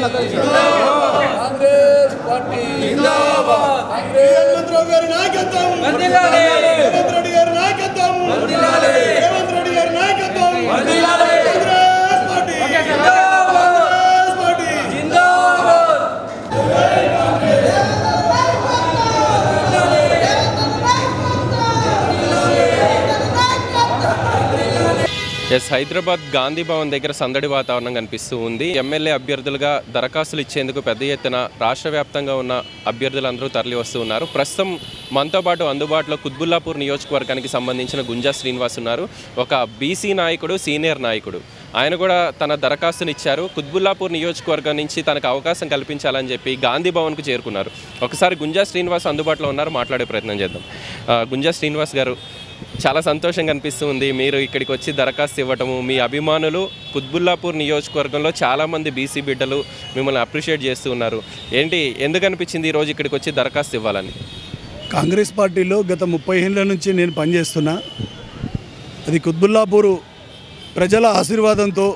Congress party Revanth రావు గారి నాయకత్వం రేవంత్ రెడ్డి గారి నాయకత్వం రేవంత్ రెడ్డి గారి నాయకత్వం కాంగ్రెస్ పార్టీ కాంగ్రెస్ పార్టీ ఎస్ హైదరాబాద్ గాంధీ భవన్ దగ్గర సందడి వాతావరణం కనిపిస్తూ ఉంది ఎమ్మెల్యే అభ్యర్థులుగా దరఖాస్తులు ఇచ్చేందుకు పెద్ద ఎత్తున రాష్ట్ర వ్యాప్తంగా ఉన్న అభ్యర్థులందరూ తరలి వస్తూ ఉన్నారు ప్రస్తుతం మనతో పాటు అందుబాటులో కుత్బుల్లాపూర్ నియోజకవర్గానికి సంబంధించిన గుంజా శ్రీనివాస్ ఉన్నారు ఒక బీసీ నాయకుడు సీనియర్ నాయకుడు ఆయన కూడా తన దరఖాస్తుని ఇచ్చారు కుత్బుల్లాపూర్ నియోజకవర్గం నుంచి తనకు అవకాశం కల్పించాలని చెప్పి గాంధీ భవన్కు చేరుకున్నారు ఒకసారి గుంజా శ్రీనివాస్ అందుబాటులో ఉన్నారు మాట్లాడే ప్రయత్నం చేద్దాం ఆ, గుంజా శ్రీనివాస్ గారు చాలా సంతోషంగా అనిపిస్తుంది మీరు ఇక్కడికి వచ్చి దరఖాస్తు ఇవ్వటము మీ అభిమానులు కుత్బుల్లాపూర్ నియోజకవర్గంలో చాలామంది బీసీ బిడ్డలు మిమ్మల్ని అప్రిషియేట్ చేస్తూ ఉన్నారు ఏంటి ఎందుకు అనిపించింది ఈరోజు ఇక్కడికి వచ్చి దరఖాస్తు ఇవ్వాలని కాంగ్రెస్ పార్టీలో గత ముప్పై ఏళ్ళ నుంచి నేను పనిచేస్తున్నా అది కుత్బుల్లాపూరు ప్రజల ఆశీర్వాదంతో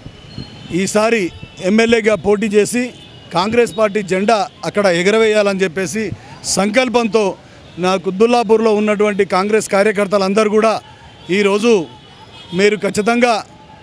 ఈసారి ఎమ్మెల్యేగా పోటీ చేసి కాంగ్రెస్ పార్టీ జెండా అక్కడ ఎగరవేయాలని చెప్పేసి సంకల్పంతో నా కుత్బుల్లాపూర్లో ఉన్నటువంటి కాంగ్రెస్ కార్యకర్తలందరూ కూడా ఈరోజు మీరు ఖచ్చితంగా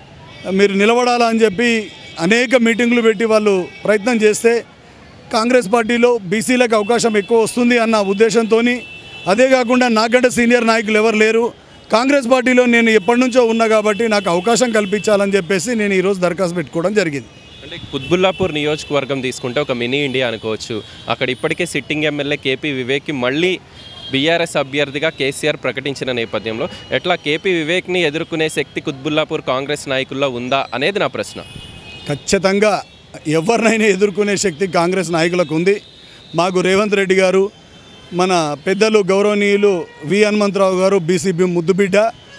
మీరు నిలబడాలని చెప్పి అనేక మీటింగులు పెట్టి వాళ్ళు ప్రయత్నం చేస్తే కాంగ్రెస్ పార్టీలో బీసీలకు అవకాశం ఎక్కువ వస్తుంది అన్న ఉద్దేశంతో అదే కాకుండా నాకంటే సీనియర్ నాయకులు ఎవరు లేరు కాంగ్రెస్ పార్టీలో నేను ఎప్పటి నుంచో ఉన్నా కాబట్టి నాకు అవకాశం కల్పించాలని చెప్పేసి నేను ఈరోజు దరఖాస్తు పెట్టుకోవడం జరిగింది అంటే కుత్బుల్లాపూర్ నియోజకవర్గం తీసుకుంటే ఒక మినీ ఇండియా అనుకోవచ్చు అక్కడ ఇప్పటికే సిట్టింగ్ ఎమ్మెల్యే కేపీ వివేక్కి మళ్ళీ బీఆర్ఎస్ అభ్యర్థిగా కేసీఆర్ ప్రకటించిన నేపథ్యంలో ఎట్లా కేపీ వివేక్ని ఎదుర్కొనే శక్తి కుత్బుల్లాపూర్ కాంగ్రెస్ నాయకుల్లో ఉందా అనేది నా ప్రశ్న ఖచ్చితంగా ఎవరినైనా ఎదుర్కొనే శక్తి కాంగ్రెస్ నాయకులకు ఉంది మాకు రేవంత్ రెడ్డి గారు మన పెద్దలు గౌరవనీయులు వి హనుమంతరావు గారు బీసీబీ ముద్దుబిడ్డ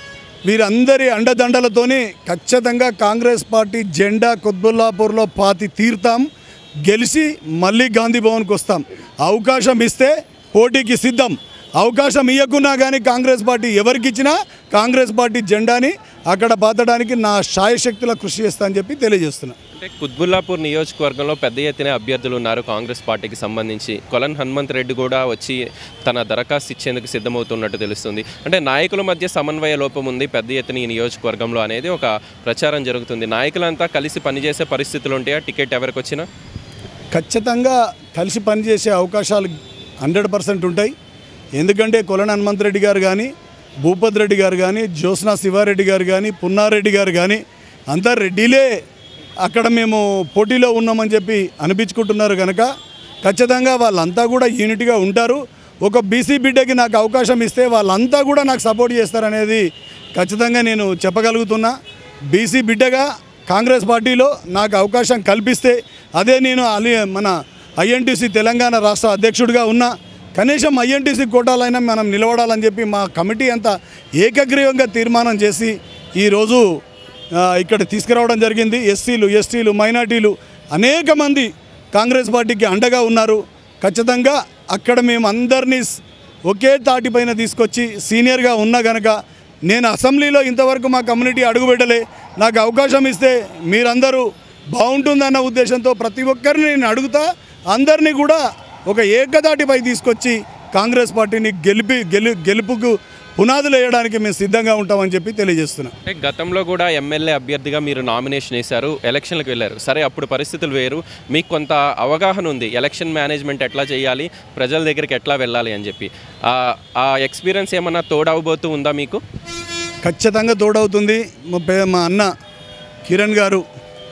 వీరందరి అండదండలతోని ఖచ్చితంగా కాంగ్రెస్ పార్టీ జెండా కుత్బుల్లాపూర్లో పాతి తీర్తాం గెలిచి మళ్ళీ గాంధీ భవన్కి వస్తాం అవకాశం ఇస్తే పోటీకి సిద్ధం అవకాశం ఇవ్వకున్నా కానీ కాంగ్రెస్ పార్టీ ఎవరికి ఇచ్చినా కాంగ్రెస్ పార్టీ జెండాని అక్కడ పాతడానికి నా శాయశక్తుల కృషి చేస్తా అని చెప్పి తెలియజేస్తున్నా అంటే కుత్బుల్లాపూర్ నియోజకవర్గంలో పెద్ద ఎత్తున అభ్యర్థులు ఉన్నారు కాంగ్రెస్ పార్టీకి సంబంధించి కొలన్ హనుమంత్ రెడ్డి కూడా వచ్చి తన దరఖాస్తు ఇచ్చేందుకు సిద్ధమవుతున్నట్టు తెలుస్తుంది అంటే నాయకుల మధ్య సమన్వయ లోపం ఉంది పెద్ద ఎత్తున ఈ నియోజకవర్గంలో అనేది ఒక ప్రచారం జరుగుతుంది నాయకులంతా కలిసి పనిచేసే పరిస్థితులు ఉంటాయా టికెట్ ఎవరికి వచ్చినా ఖచ్చితంగా కలిసి పనిచేసే అవకాశాలు హండ్రెడ్ పర్సెంట్ ఉంటాయి ఎందుకంటే కొలన హనుమంత్ రెడ్డి గారు కానీ భూపత్ రెడ్డి గారు కానీ జ్యోత్స్నా శివారెడ్డి గారు కానీ పున్నారెడ్డి గారు కానీ అంతా రెడ్డిలే అక్కడ మేము పోటీలో ఉన్నామని చెప్పి అనిపించుకుంటున్నారు కనుక ఖచ్చితంగా వాళ్ళంతా కూడా యూనిట్గా ఉంటారు ఒక బీసీ బిడ్డకి నాకు అవకాశం ఇస్తే వాళ్ళంతా కూడా నాకు సపోర్ట్ చేస్తారనేది ఖచ్చితంగా నేను చెప్పగలుగుతున్నా బీసీ బిడ్డగా కాంగ్రెస్ పార్టీలో నాకు అవకాశం కల్పిస్తే అదే నేను అలి మన ఐఎన్టీసీ తెలంగాణ రాష్ట్ర అధ్యక్షుడిగా ఉన్నా కనీసం ఐఎన్టీసీ కోటాలైనా మనం నిలబడాలని చెప్పి మా కమిటీ అంతా ఏకగ్రీవంగా తీర్మానం చేసి ఈరోజు ఆ, ఇక్కడ తీసుకురావడం జరిగింది ఎస్సీలు ఎస్టీలు మైనార్టీలు అనేక మంది కాంగ్రెస్ పార్టీకి అండగా ఉన్నారు ఖచ్చితంగా అక్కడ మేము అందరినీ స్- ఒకే తాటిపైన తీసుకొచ్చి సీనియర్గా ఉన్నా గనక నేను అసెంబ్లీలో ఇంతవరకు మా కమ్యూనిటీ అడుగుపెట్టలే నాకు అవకాశం ఇస్తే మీరందరూ బాగుంటుందన్న ఉద్దేశంతో ప్రతి ఒక్కరిని నేను అడుగుతా అందరినీ కూడా ఒక ఏకదాటిపై తీసుకొచ్చి కాంగ్రెస్ పార్టీని గెలిపి గెలు గెలుపుకు పునాదులు వేయడానికి మేము సిద్ధంగా ఉంటామని చెప్పి తెలియజేస్తున్నాం అంటే గతంలో కూడా ఎమ్మెల్యే అభ్యర్థిగా మీరు నామినేషన్ వేశారు ఎలక్షన్లకు వెళ్ళారు సరే అప్పుడు పరిస్థితులు వేరు మీకు కొంత అవగాహన ఉంది ఎలక్షన్ మేనేజ్మెంట్ ఎట్లా చేయాలి ప్రజల దగ్గరికి ఎట్లా వెళ్ళాలి అని చెప్పి ఆ- ఆ ఎక్స్పీరియన్స్ ఏమన్నా తోడవబోతూ ఉందా మీకు ఖచ్చితంగా తోడవుతుంది మా పే- మా అన్న కిరణ్ గారు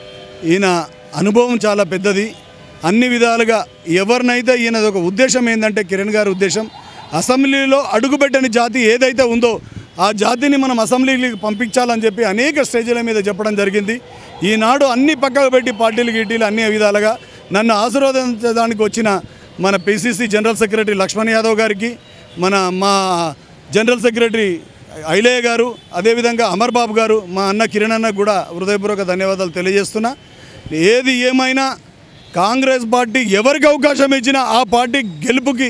ఈయన అనుభవం చాలా పెద్దది అన్ని విధాలుగా ఎవరినైతే ఈయనది ఒక ఉద్దేశం ఏంటంటే కిరణ్ గారి ఉద్దేశం అసెంబ్లీలో అడుగుపెట్టని జాతి ఏదైతే ఉందో ఆ జాతిని మనం అసెంబ్లీకి పంపించాలని చెప్పి అనేక స్టేజీల మీద చెప్పడం జరిగింది ఈనాడు అన్ని పక్కకు పెట్టి పార్టీలు గిట్టీలు అన్ని విధాలుగా నన్ను ఆశీర్వదించడానికి వచ్చిన మన PCC general secretary Laxman Yadav గారికి మన మా జనరల్ సెక్రటరీ ఐలయ్య గారు అదేవిధంగా అమర్ బాబు గారు మా అన్న కిరణ్ అన్న కూడా హృదయపూర్వక ధన్యవాదాలు తెలియజేస్తున్నా ఏది ఏమైనా కాంగ్రెస్ పార్టీ ఎవరికి అవకాశం ఇచ్చినా ఆ పార్టీ గెలుపుకి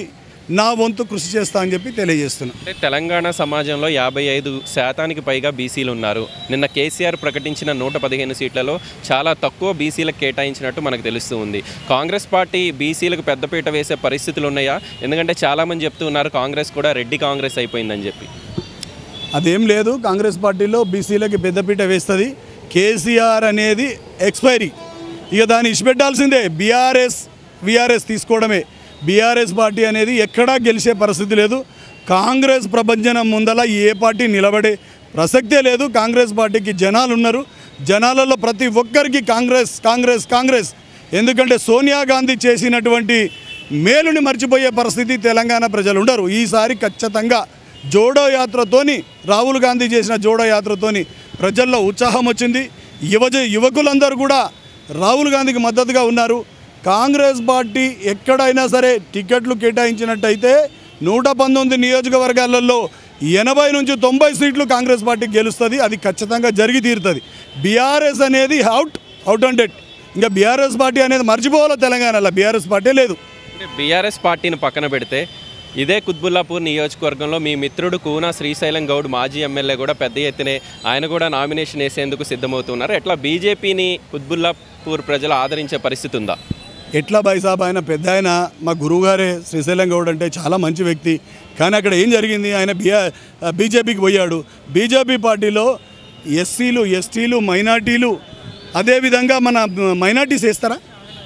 నా వంతు కృషి చేస్తా అని చెప్పి తెలియజేస్తున్నాను అంటే తెలంగాణ సమాజంలో యాభై ఐదు శాతానికి పైగా బీసీలు ఉన్నారు నిన్న కేసీఆర్ ప్రకటించిన నూట పదిహేను సీట్లలో చాలా తక్కువ బీసీలకు కేటాయించినట్టు మనకు తెలుస్తూ ఉంది కాంగ్రెస్ పార్టీ బీసీలకు పెద్దపీట వేసే పరిస్థితులు ఉన్నాయా ఎందుకంటే చాలామంది చెప్తూ ఉన్నారు కాంగ్రెస్ కూడా రెడ్డి కాంగ్రెస్ అయిపోయిందని చెప్పి అదేం లేదు కాంగ్రెస్ పార్టీలో బీసీలకి పెద్దపీట వేస్తుంది కేసీఆర్ అనేది ఎక్స్పైరీ ఇక దాన్ని ఇచ్చిపెట్టాల్సిందే బీఆర్ఎస్ విఆర్ఎస్ తీసుకోవడమే బీఆర్ఎస్ పార్టీ అనేది ఎక్కడా గెలిచే పరిస్థితి లేదు కాంగ్రెస్ ప్రభంజనం ముందల ఏ పార్టీ నిలబడే ప్రసక్తే లేదు కాంగ్రెస్ పార్టీకి జనాలు ఉన్నారు జనాలలో ప్రతి ఒక్కరికి కాంగ్రెస్ కాంగ్రెస్ కాంగ్రెస్ ఎందుకంటే సోనియా గాంధీ చేసినటువంటి మేలుని మర్చిపోయే పరిస్థితి తెలంగాణ ప్రజలు ఉండరు ఈసారి ఖచ్చితంగా జోడో యాత్రతోని రాహుల్ గాంధీ చేసిన జోడో యాత్రతోని ప్రజల్లో ఉత్సాహం వచ్చింది యువజ యువకులందరూ కూడా రాహుల్ గాంధీకి మద్దతుగా ఉన్నారు కాంగ్రెస్ పార్టీ ఎక్కడైనా సరే టికెట్లు కేటాయించినట్టయితే నూట పంతొమ్మిది నియోజకవర్గాలలో ఎనభై నుంచి తొంభై సీట్లు కాంగ్రెస్ పార్టీ గెలుస్తుంది అది ఖచ్చితంగా జరిగి తీరుతుంది బీఆర్ఎస్ అనేది అవుట్ అవుట్ అండ్ డెట్ ఇంకా బీఆర్ఎస్ పార్టీ అనేది మర్చిపోవాలో తెలంగాణలో బీఆర్ఎస్ పార్టీ లేదు అంటే బీఆర్ఎస్ పార్టీని పక్కన పెడితే ఇదే కుత్బుల్లాపూర్ నియోజకవర్గంలో మీ మిత్రుడు కూనా శ్రీశైలం గౌడ్ మాజీ ఎమ్మెల్యే కూడా పెద్ద ఎత్తునే ఆయన కూడా నామినేషన్ వేసేందుకు సిద్ధమవుతున్నారు ఎట్లా బీజేపీని కుత్బుల్లాపూర్ ప్రజలు ఆదరించే పరిస్థితి ఉందా ఎట్లా బైసాబ్ ఆయన పెద్ద ఆయన మా గురువుగారే శ్రీశైలం గౌడ్ అంటే చాలా మంచి వ్యక్తి కానీ అక్కడ ఏం జరిగింది ఆయన బిఆర్ బీజేపీకి పోయాడు బీజేపీ పార్టీలో ఎస్సీలు ఎస్టీలు మైనార్టీలు అదేవిధంగా మన మైనార్టీస్ వేస్తారా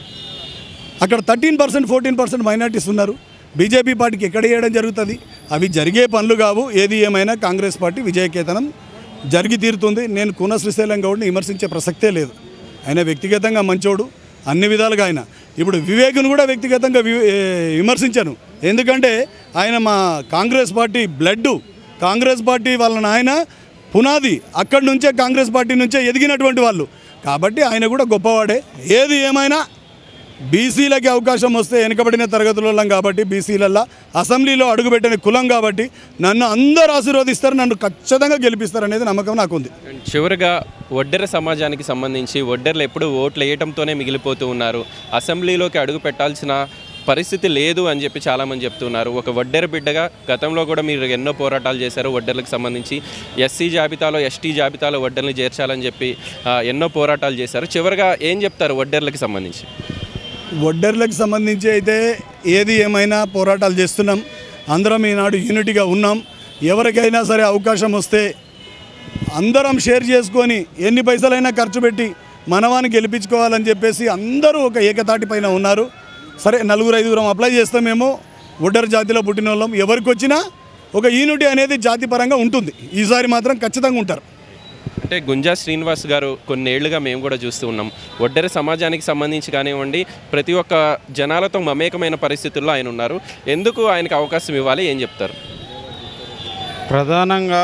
అక్కడ thirteen percent fourteen percent minorities ఉన్నారు బీజేపీ పార్టీకి ఎక్కడ వేయడం జరుగుతుంది అవి జరిగే పనులు కావు ఏది ఏమైనా కాంగ్రెస్ పార్టీ విజయకేతనం జరిగి తీరుతుంది నేను కూన శ్రీశైలం గౌడ్ని విమర్శించే ప్రసక్తే లేదు ఆయన వ్యక్తిగతంగా మంచోడు అన్ని విధాలుగా ఆయన ఇప్పుడు వివేక్ను కూడా వ్యక్తిగతంగా వి- ఏ, విమర్శించాను ఎందుకంటే ఆయన మా Congress party blood Congress party వాళ్ళ నాయన పునాది అక్కడి నుంచే కాంగ్రెస్ పార్టీ నుంచే ఎదిగినటువంటి వాళ్ళు కాబట్టి ఆయన కూడా గొప్పవాడే ఏది ఏమైనా బీసీలకి అవకాశం వస్తే వెనుకబడిన తరగతుల కాబట్టి బీసీలల్లో అసెంబ్లీలో అడుగుపెట్టిన కులం కాబట్టి నన్ను అందరూ ఆశీర్వదిస్తారు నన్ను ఖచ్చితంగా గెలిపిస్తారు అనేది నమ్మకం నాకు ఉంది అండ్ చివరిగా ఒడ్డెర సమాజానికి సంబంధించి ఒడ్డెర్లు ఎప్పుడు ఓట్లు వేయటంతోనే మిగిలిపోతూ ఉన్నారు అసెంబ్లీలోకి అడుగు పెట్టాల్సిన పరిస్థితి లేదు అని చెప్పి చాలామంది చెప్తున్నారు ఒక వడ్డెర బిడ్డగా గతంలో కూడా మీరు ఎన్నో పోరాటాలు చేశారు వడ్డెర్లకు సంబంధించి ఎస్సీ జాబితాలో ఎస్టీ జాబితాలో వడ్డెర్ని చేర్చాలని చెప్పి ఆ, ఎన్నో పోరాటాలు చేశారు చివరిగా ఏం చెప్తారు వడ్డెర్లకు సంబంధించి ఒడ్డర్లకు సంబంధించి అయితే ఏది ఏమైనా పోరాటాలు చేస్తున్నాం అందరం ఈనాడు యూనిటీగా ఉన్నాం ఎవరికైనా సరే అవకాశం వస్తే అందరం షేర్ చేసుకొని ఎన్ని పైసలైనా ఖర్చు పెట్టి మనవాన్ని గెలిపించుకోవాలని చెప్పేసి అందరూ ఒక ఏకతాటి పైన ఉన్నారు సరే నలుగురు ఐదుగురం అప్లై చేస్తామేమో ఒడ్డర్ జాతిలో పుట్టిన వాళ్ళం ఎవరికి వచ్చినా ఒక యూనిటీ అనేది జాతిపరంగా ఉంటుంది ఈసారి మాత్రం ఖచ్చితంగా ఉంటారు అంటే గుంజా శ్రీనివాస్ గారు కొన్నేళ్లుగా మేము కూడా చూస్తూ ఉన్నాం ఒడ్డెర సమాజానికి సంబంధించి కానివ్వండి ప్రతి ఒక్క జనాలతో మమేకమైన పరిస్థితుల్లో ఆయన ఉన్నారు ఎందుకు ఆయనకు అవకాశం ఇవ్వాలి ఏం చెప్తారు ప్రధానంగా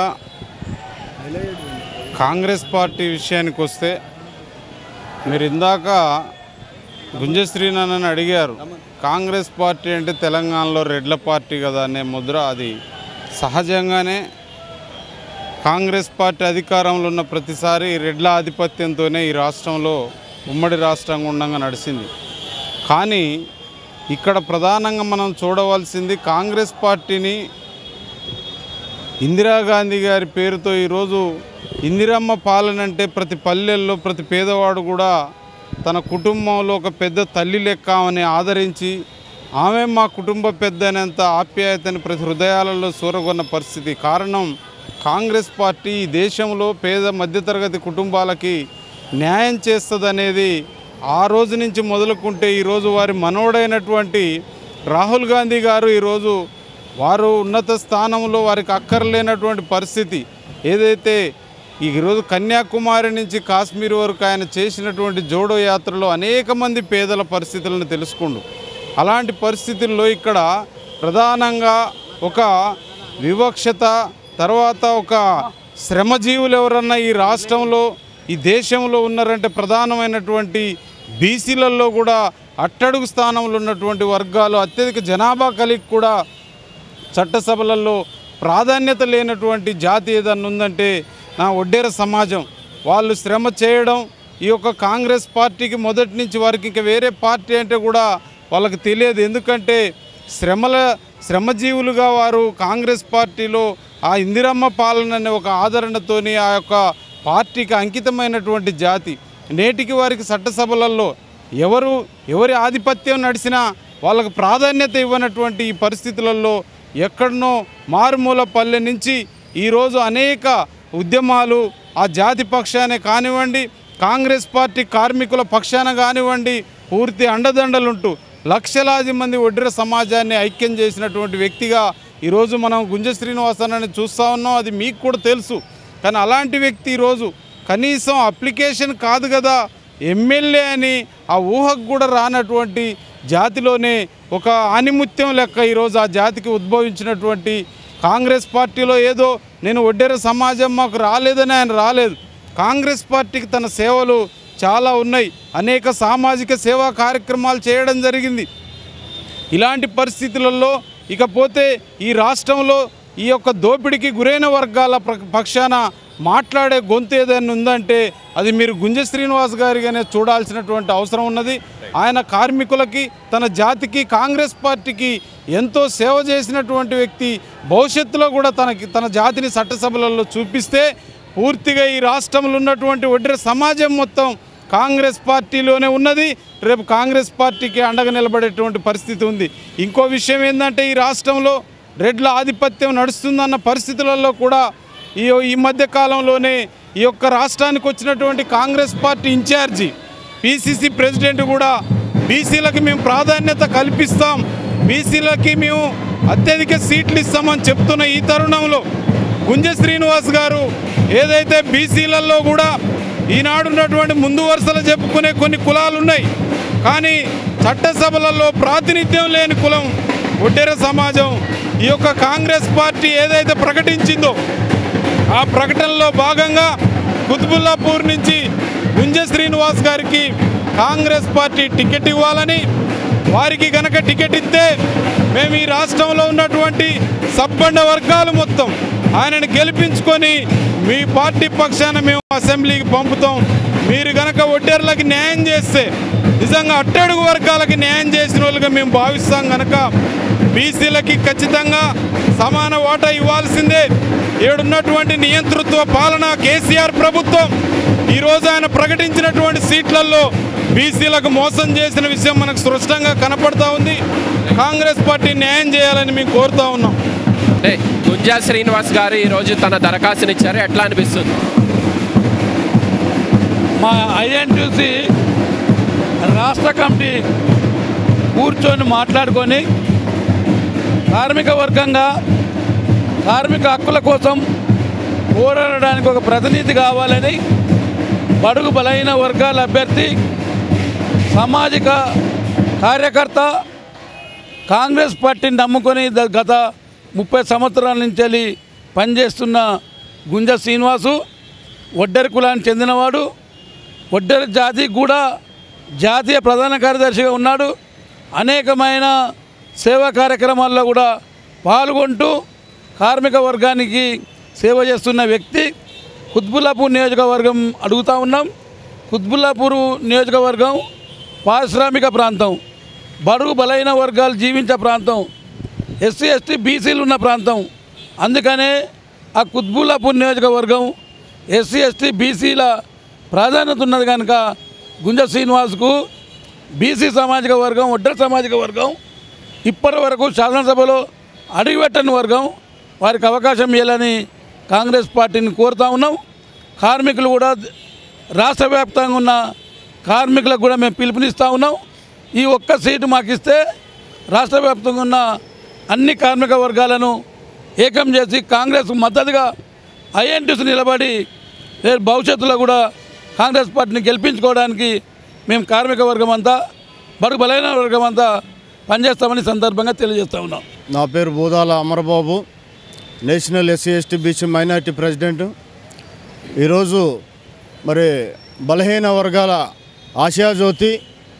కాంగ్రెస్ పార్టీ విషయానికి వస్తే మీరు ఇందాక గుంజ శ్రీనాథన్ అడిగారు కాంగ్రెస్ పార్టీ అంటే తెలంగాణలో రెడ్ల పార్టీ కదా అనే ముద్ర అది సహజంగానే కాంగ్రెస్ పార్టీ అధికారంలో ఉన్న ప్రతిసారి రెడ్ల ఆధిపత్యంతోనే ఈ రాష్ట్రంలో ఉమ్మడి రాష్ట్రంగా ఉండగా నడిచింది కానీ ఇక్కడ ప్రధానంగా మనం చూడవలసింది కాంగ్రెస్ పార్టీని ఇందిరాగాంధీ గారి పేరుతో ఈరోజు ఇందిరమ్మ పాలన అంటే ప్రతి పల్లెల్లో ప్రతి పేదవాడు కూడా తన కుటుంబంలో ఒక పెద్ద తల్లి లెక్క ఆమెని ఆదరించి ఆమె మా కుటుంబ పెద్ద అనేంత ఆప్యాయతని ప్రతి హృదయాలలో సూరగొన్న పరిస్థితి కారణం కాంగ్రెస్ పార్టీ ఈ దేశంలో పేద మధ్యతరగతి కుటుంబాలకి న్యాయం చేస్తుందనేది ఆ రోజు నుంచి మొదలుకుంటే ఈరోజు వారి మనోడైనటువంటి రాహుల్ గాంధీ గారు ఈరోజు వారు ఉన్నత స్థానంలో వారికి అక్కర్లేనటువంటి పరిస్థితి ఏదైతే ఈరోజు కన్యాకుమారి నుంచి కాశ్మీర్ వరకు ఆయన చేసినటువంటి జోడో యాత్రలో అనేక మంది పేదల పరిస్థితులను తెలుసుకుండు అలాంటి పరిస్థితుల్లో ఇక్కడ ప్రధానంగా ఒక వివక్షత తర్వాత ఒక శ్రమజీవులు ఎవరన్నా ఈ రాష్ట్రంలో ఈ దేశంలో ఉన్నారంటే ప్రధానమైనటువంటి బీసీలలో కూడా అట్టడుగు స్థానంలో ఉన్నటువంటి వర్గాలు అత్యధిక జనాభా కలిగి కూడా చట్టసభలలో ప్రాధాన్యత లేనటువంటి జాతి ఏదన్నా ఉందంటే నా ఒడ్డేర సమాజం వాళ్ళు శ్రమ చేయడం ఈ యొక్క కాంగ్రెస్ పార్టీకి మొదటి నుంచి వారికి ఇంకా వేరే పార్టీ అంటే కూడా వాళ్ళకి తెలియదు ఎందుకంటే శ్రమల శ్రమజీవులుగా వారు కాంగ్రెస్ పార్టీలో ఆ ఇందిరమ్మ పాలన అనే ఒక ఆదరణతోని ఆ యొక్క పార్టీకి అంకితమైనటువంటి జాతి నేటికి వారికి చట్టసభలలో ఎవరు ఎవరి ఆధిపత్యం నడిచినా వాళ్ళకు ప్రాధాన్యత ఇవ్వనటువంటి ఈ పరిస్థితులలో ఎక్కడనో మారుమూల పల్లె నుంచి ఈరోజు అనేక ఉద్యమాలు ఆ జాతి పక్షానే కానివ్వండి కాంగ్రెస్ పార్టీ కార్మికుల పక్షాన కానివ్వండి పూర్తి అండదండలుంటూ లక్షలాది మంది ఒడ్డెర సమాజాన్ని ఐక్యం చేసినటువంటి వ్యక్తిగా ఈరోజు మనం గుంజ శ్రీనివాసనని చూస్తూ ఉన్నాం అది మీకు కూడా తెలుసు కానీ అలాంటి వ్యక్తి ఈరోజు కనీసం అప్లికేషన్ కాదు కదా ఎమ్మెల్యే అని ఆ ఊహకు కూడా రానటువంటి జాతిలోనే ఒక ఆనిముత్యం లెక్క ఈరోజు ఆ జాతికి ఉద్భవించినటువంటి కాంగ్రెస్ పార్టీలో ఏదో నేను ఒడ్డెర సమాజం మాకు రాలేదని ఆయన రాలేదు కాంగ్రెస్ పార్టీకి తన సేవలు చాలా ఉన్నాయి అనేక సామాజిక సేవా కార్యక్రమాలు చేయడం జరిగింది ఇలాంటి పరిస్థితులలో ఇకపోతే ఈ రాష్ట్రంలో ఈ యొక్క దోపిడీకి గురైన వర్గాల ప్ర- పక్షాన మాట్లాడే గొంతు ఏదైనా ఉందంటే అది మీరు గుంజ శ్రీనివాస్ గారిగానే చూడాల్సినటువంటి అవసరం ఉన్నది ఆయన కార్మికులకి తన జాతికి కాంగ్రెస్ పార్టీకి ఎంతో సేవ చేసినటువంటి వ్యక్తి భవిష్యత్తులో కూడా తనకి తన జాతిని చట్టసభలలో చూపిస్తే పూర్తిగా ఈ రాష్ట్రంలో ఉన్నటువంటి ఒడ్డెర సమాజం మొత్తం కాంగ్రెస్ పార్టీలోనే ఉన్నది రేపు కాంగ్రెస్ పార్టీకి అండగా నిలబడేటువంటి పరిస్థితి ఉంది ఇంకో విషయం ఏంటంటే ఈ రాష్ట్రంలో రెడ్ల ఆధిపత్యం నడుస్తుందన్న పరిస్థితులలో కూడా ఈ ఈ మధ్య కాలంలోనే ఈ యొక్క రాష్ట్రానికి వచ్చినటువంటి Congress party in charge PCC president కూడా బీసీలకు మేము ప్రాధాన్యత కల్పిస్తాం బీసీలకి మేము అత్యధిక సీట్లు ఇస్తామని చెప్తున్న ఈ తరుణంలో గుంజ శ్రీనివాస్ గారు ఏదైతే బీసీలలో కూడా ఈనాడు ఉన్నటువంటి ముందు వరుసలు చెప్పుకునే కొన్ని కులాలు ఉన్నాయి కానీ చట్టసభలలో ప్రాతినిధ్యం లేని కులం ఒడ్డెర సమాజం ఈ యొక్క కాంగ్రెస్ పార్టీ ఏదైతే ప్రకటించిందో ఆ ప్రకటనలో భాగంగా కుతుబుల్లాపూర్ నుంచి గుంజ శ్రీనివాస్ గారికి కాంగ్రెస్ పార్టీ టికెట్ ఇవ్వాలని వారికి గనక టికెట్ ఇస్తే మేము ఈ రాష్ట్రంలో ఉన్నటువంటి సబ్బండ వర్గాలు మొత్తం ఆయనను గెలిపించుకొని మీ పార్టీ పక్షాన మేము అసెంబ్లీకి పంపుతాం మీరు గనక ఒడ్డేర్లకి న్యాయం చేస్తే నిజంగా అట్టడుగు వర్గాలకి న్యాయం చేసిన వాళ్ళుగా మేము భావిస్తాం గనక బీసీలకి ఖచ్చితంగా సమాన వాటా ఇవ్వాల్సిందే ఏడున్నటువంటి నియంతృత్వ పాలన కేసీఆర్ ప్రభుత్వం ఈరోజు ఆయన ప్రకటించినటువంటి సీట్లలో బీసీలకు మోసం చేసిన విషయం మనకు స్పష్టంగా కనపడతా ఉంది కాంగ్రెస్ పార్టీ న్యాయం చేయాలని మేము కోరుతా ఉన్నాం అంటే గుంజా శ్రీనివాస్ గారు ఈరోజు తన దరఖాస్తుని ఇచ్చారు ఎట్లా అనిపిస్తుంది మా ఐఎన్టీసీ రాష్ట్ర కమిటీ కూర్చొని మాట్లాడుకొని కార్మిక వర్గంగా కార్మిక హక్కుల కోసం పోరాడడానికి ఒక ప్రతినిధి కావాలని బడుగు బలైన వర్గాల అభ్యర్థి సామాజిక కార్యకర్త కాంగ్రెస్ పార్టీని నమ్ముకొని ద- గత ముప్పై సంవత్సరాల నుంచి వెళ్ళి పనిచేస్తున్న గుంజ శ్రీనివాసు ఒడ్డెర కులానికి చెందినవాడు ఒడ్డెర జాతికి కూడా జాతీయ ప్రధాన కార్యదర్శిగా ఉన్నాడు అనేకమైన సేవా కార్యక్రమాల్లో కూడా పాల్గొంటూ కార్మిక వర్గానికి సేవ చేస్తున్న వ్యక్తి కుత్బుల్లాపూర్ నియోజకవర్గం అడుగుతా ఉన్నాం కుత్బుల్లాపూర్ నియోజకవర్గం పారిశ్రామిక ప్రాంతం బడుగు బలైన వర్గాలు జీవించే ప్రాంతం ఎస్సీ ఎస్టీ బీసీలు ఉన్న ప్రాంతం అందుకనే ఆ కుత్బుల్లాపూర్ నియోజకవర్గం ఎస్సీ ఎస్టీ బీసీల ప్రాధాన్యత ఉన్నది కనుక గుంజ శ్రీనివాస్కు బీసీ సామాజిక వర్గం ఒడ్డర సామాజిక వర్గం ఇప్పటి వరకు శాసనసభలో అడుగుపెట్టని వర్గం వారికి అవకాశం ఇవ్వాలని కాంగ్రెస్ పార్టీని కోరుతా ఉన్నాం కార్మికులు కూడా రాష్ట్ర వ్యాప్తంగా ఉన్న కార్మికులకు కూడా మేము పిలుపునిస్తూ ఉన్నాం ఈ ఒక్క సీటు మాకు ఇస్తే రాష్ట్ర వ్యాప్తంగా ఉన్న అన్ని కార్మిక వర్గాలను ఏకం చేసి కాంగ్రెస్ మద్దతుగా ఐఎన్టీసీ నిలబడి రేపు భవిష్యత్తులో కూడా కాంగ్రెస్ పార్టీని గెలిపించుకోవడానికి మేము కార్మిక వర్గం అంతా బడుగు బలైన వర్గం అంతా పనిచేస్తామని సందర్భంగా తెలియజేస్తా ఉన్నాం నా పేరు Bodala Amarababu national SC ST BC minority president ఈరోజు మరి బలహీన వర్గాల ఆశాజ్యోతి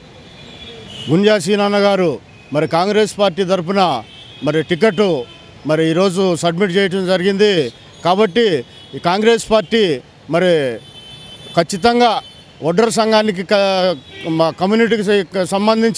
గుంజా సీనాన్న గారు మరి కాంగ్రెస్ పార్టీ తరఫున మరి టికెట్ మరి ఈరోజు సబ్మిట్ చేయడం జరిగింది కాబట్టి ఈ కాంగ్రెస్ పార్టీ మరి ఖచ్చితంగా ఒడ్డర్ సంఘానికి క- మా కమ్యూనిటీకి స- సంబంధించి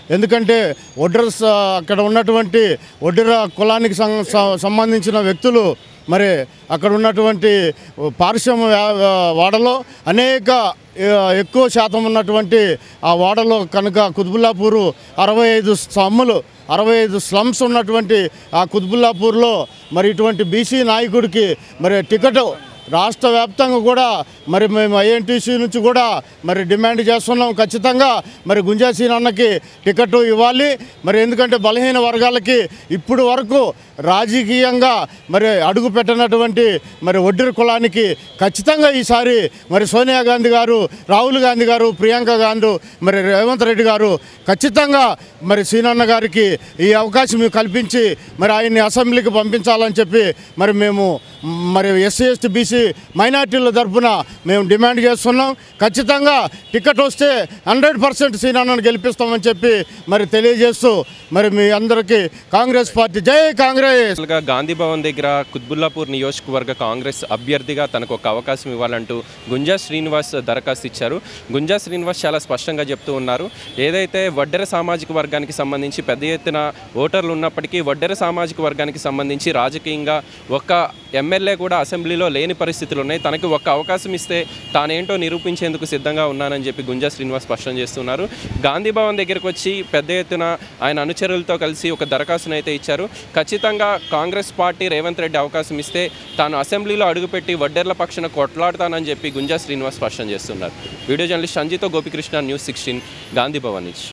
ఎందుకంటే ఒడ్ర స- అక్కడ ఉన్నటువంటి ఒడ్డెర కులానికి సం- స- సంబంధించిన వ్యక్తులు మరి అక్కడ ఉన్నటువంటి పారిశ్రమ వ్యా- వాడలో అనేక ఆ, ఎక్కువ శాతం ఉన్నటువంటి ఆ వాడలో కనుక కుతుబుల్లాపూరు అరవై ఐదు స్లమ్ములు అరవై ఐదు స్లమ్స్ ఉన్నటువంటి ఆ కుతుబుల్లాపూర్లో మరి ఇటువంటి బీసీ నాయకుడికి మరి టికెట్ రాష్ట్ర వ్యాప్తంగా కూడా మరి మేము ఐఎన్టీసీ నుంచి కూడా మరి డిమాండ్ చేస్తున్నాం ఖచ్చితంగా మరి గుంజాసీన్ అన్నకి టికెట్ ఇవ్వాలి మరి ఎందుకంటే బలహీన వర్గాలకి ఇప్పుడు వరకు రాజకీయంగా మరి అడుగు పెట్టినటువంటి మరి ఒడ్డెర కులానికి ఖచ్చితంగా ఈసారి మరి సోనియా గాంధీ గారు రాహుల్ గాంధీ గారు ప్రియాంక గాంధీ మరి రేవంత్ రెడ్డి గారు ఖచ్చితంగా మరి సీనన్న గారికి ఈ అవకాశం కల్పించి మరి ఆయన్ని అసెంబ్లీకి పంపించాలని చెప్పి మరి మేము మరి ఎస్సీ ఎస్టీ బీసీ మైనార్టీల తరఫున మేము డిమాండ్ చేస్తున్నాం ఖచ్చితంగా టికెట్ వస్తే హండ్రెడ్ పర్సెంట్ సీనన్నను గెలిపిస్తామని చెప్పి మరి తెలియజేస్తూ మరి మీ అందరికీ కాంగ్రెస్ పార్టీ జై కాంగ్రెస్ గా గాంధీ భవన్ దగ్గర కుత్బుల్లాపూర్ నియోజకవర్గ కాంగ్రెస్ అభ్యర్థిగా తనకు ఒక అవకాశం ఇవ్వాలంటూ గుంజా శ్రీనివాస్ దరఖాస్తు ఇచ్చారు గుంజా శ్రీనివాస్ చాలా స్పష్టంగా చెప్తూ ఉన్నారు ఏదైతే వడ్డెర సామాజిక వర్గానికి సంబంధించి పెద్ద ఎత్తున ఓటర్లు ఉన్నప్పటికీ వడ్డెర సామాజిక వర్గానికి సంబంధించి రాజకీయంగా ఒక ఎమ్మెల్యే కూడా అసెంబ్లీలో లేని పరిస్థితులు ఉన్నాయి తనకి ఒక్క అవకాశం ఇస్తే తానేంటో నిరూపించేందుకు సిద్ధంగా ఉన్నానని చెప్పి గుంజా శ్రీనివాస్ స్పష్టం చేస్తున్నారు గాంధీ భవన్ దగ్గరకు వచ్చి పెద్ద ఎత్తున ఆయన అనుచరులతో కలిసి ఒక దరఖాస్తును అయితే ఇచ్చారు ఖచ్చితంగా కాంగ్రెస్ పార్టీ రేవంత్ రెడ్డి అవకాశం ఇస్తే తాను అసెంబ్లీలో అడుగుపెట్టి వడ్డెర్ల పక్షాన కొట్లాడతానని చెప్పి గుంజా శ్రీనివాస్ స్పష్టం చేస్తున్నారు వీడియో జర్నలిస్ట్ సంజీతో గోపికృష్ణ న్యూస్ సిక్స్టీన్ గాంధీ భవన్ నుంచి